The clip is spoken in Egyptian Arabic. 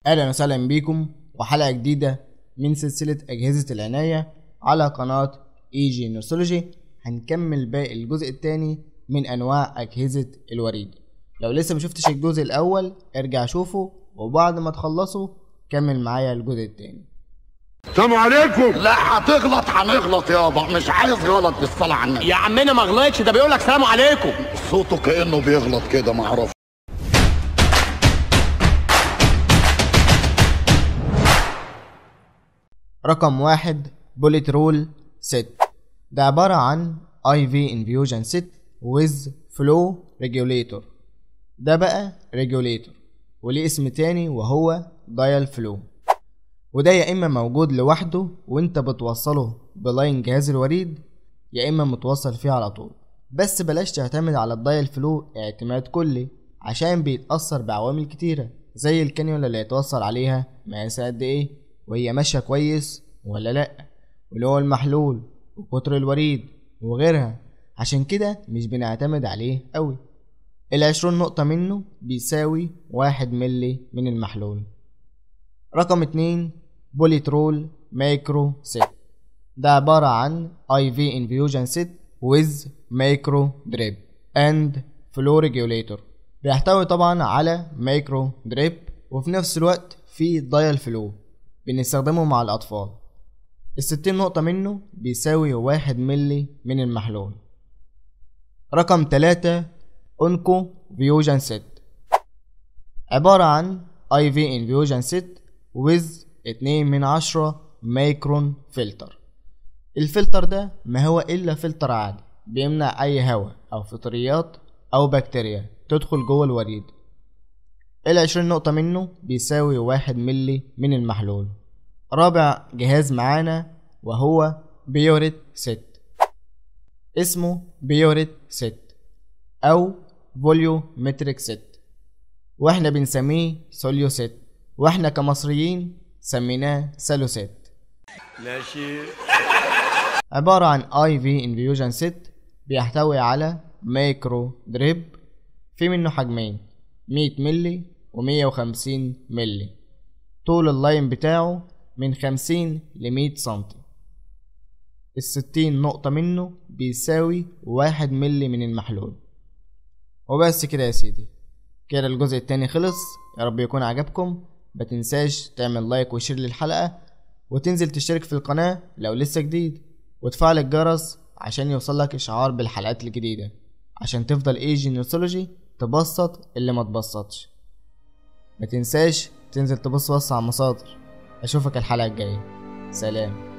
اهلا وسهلا بيكم وحلقه جديده من سلسله اجهزه العنايه على قناه اي جي نوسولوجي هنكمل باقي الجزء الثاني من انواع اجهزه الوريد لو لسه مشفتش الجزء الاول ارجع شوفه وبعد ما تخلصه كمل معايا الجزء الثاني السلام عليكم لا هتغلط هنغلط يابا مش عايز غلط بالصلاة على النبي يا عمنا ما غلطش ده بيقول لك سلام عليكم صوته كأنه بيغلط كده معرفش رقم واحد بوليت رول ست ده عبارة عن اي في انفيوجن ست with فلو ريجوليتور ده بقى ريجوليتور وليه اسم تاني وهو دايل فلو وده يا اما موجود لوحده وانت بتوصله بلاين جهاز الوريد يا اما متوصل فيه على طول بس بلاش تعتمد على الدايل فلو اعتماد كلي عشان بيتأثر بعوامل كتيرة زي الكانيولا اللي هيتوصل عليها مقاسها قد ايه وهي ماشية كويس ولا لأ واللي هو المحلول وقطر الوريد وغيرها عشان كده مش بنعتمد عليه قوي العشرون نقطة منه بيساوي واحد ملي من المحلول رقم اتنين بوليترول مايكرو ست ده عبارة عن IV infusion set with micro drip and flow regulator بيحتوي طبعا على مايكرو دريب وفي نفس الوقت في دايل فلو بنستخدمه مع الأطفال الستين نقطة منه بيساوي واحد ملي من المحلول رقم تلاتة أونكو فيوجن ست عبارة عن IV infusion set with اتنين من عشرة مايكرون فلتر الفلتر ده ما هو إلا فلتر عادي بيمنع أي هواء أو فطريات أو بكتيريا تدخل جوه الوريد العشرين نقطة منه بيساوي واحد ملي من المحلول رابع جهاز معانا وهو بيوريت ست اسمه بيوريت ست أو فوليو متريك ست واحنا بنسميه سوليو ست واحنا كمصريين سميناه سالو ست ماشي عبارة عن اي في انفيوجن ست بيحتوي على مايكرو دريب في منه حجمين 100 ملي و150 ملي طول اللاين بتاعه من 50 ل 100 سنتي الستين نقطة منه بيساوي واحد ملي من المحلول وبس كده يا سيدي كده الجزء التاني خلص يا رب يكون عجبكم ما تنساش تعمل لايك وشير للحلقة وتنزل تشترك في القناة لو لسه جديد وتفعل الجرس عشان يوصلك اشعار بالحلقات الجديدة عشان تفضل ايجي نيوسولوجي تبسط اللي ما تبسطش ما تنساش تنزل تبص بص على المصادر اشوفك الحلقة الجاية سلام